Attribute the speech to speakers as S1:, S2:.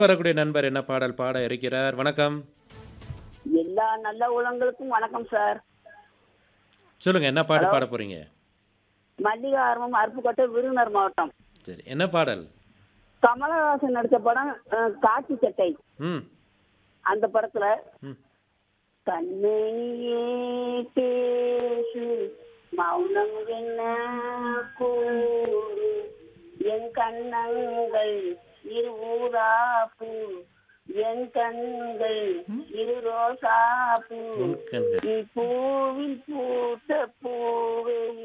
S1: வரக்கூடிய நண்பர் என்ன பாடல் பாட இருக்கிறார் வணக்கம்
S2: எல்லா நல்ல உலகங்களுக்கும் வணக்கம் சார்
S1: சொல்லுங்க என்ன பாட்டு பாட போறீங்க
S2: மல்லிகா ஆர்வம் அருப்புக்கோட்டை விருதுநகர் மாவட்டம்
S1: சரி என்ன பாடல்
S2: கமலஹாசன் நடிச்ச படம் அஹ், காக்கி சட்டை
S1: ம்
S2: அந்த படத்துல
S1: ம்
S2: கண்ணையே பேசு மௌனம் என்ன கூறு என் கண்ணங்கள் இரு ஊதாப்பு என் கண்கள் இரு ரோசாப்பூ
S1: உன் கண்கள்
S2: நீ பூவில் பூத்த பூவே